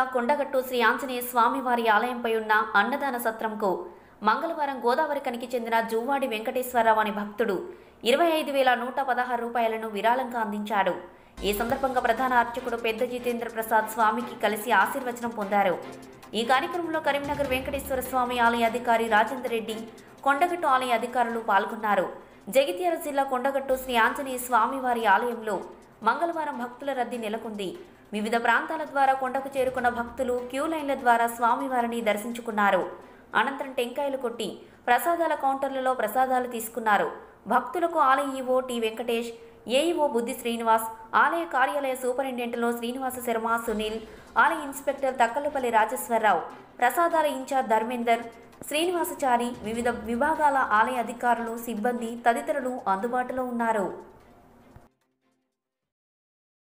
జిల్లా కొండగట్టు శ్రీ ఆంజనేయ స్వామివారి ఆలయంపై ఉన్న అన్నదాన సత్రంకు మంగళవారం గోదావరి కనికి చెందిన జువ్వాడి వెంకటేశ్వరరావు అనే భక్తుడు ఇరవై ఐదు వేల నూట పదహారు రూపాయలను విరాళంగా అందించాడు ఈ సందర్భంగా ప్రధాన అర్చకుడు పెద్ద జితేంద్ర ప్రసాద్ స్వామికి కలిసి ఆశీర్వచనం పొందారు ఈ కార్యక్రమంలో కరీంనగర్ వెంకటేశ్వర స్వామి ఆలయ అధికారి రాజేందర్ రెడ్డి కొండగట్టు ఆలయ అధికారులు పాల్గొన్నారు జగిత్యాల జిల్లా కొండగట్టు శ్రీ ఆంజనేయ స్వామివారి ఆలయంలో మంగళవారం భక్తుల రద్దీ నెలకొంది వివిధ ప్రాంతాల ద్వారా కొండకు చేరుకున్న భక్తులు క్యూ లైన్ల ద్వారా స్వామివారిని దర్శించుకున్నారు అనంతరం టెంకాయలు కొట్టి ప్రసాదాల కౌంటర్లలో ప్రసాదాలు తీసుకున్నారు భక్తులకు ఆలయ ఈవో టి వెంకటేష్ ఏఈఓ బుద్ధి శ్రీనివాస్ ఆలయ కార్యాలయ సూపరింటెండెంట్లో శ్రీనివాస శర్మ సునీల్ ఆలయ ఇన్స్పెక్టర్ తక్కలపల్లి రాజేశ్వరరావు ప్రసాదాల ఇన్ఛార్జ్ ధర్మేందర్ శ్రీనివాసచారి వివిధ విభాగాల ఆలయ అధికారులు సిబ్బంది తదితరులు అందుబాటులో ఉన్నారు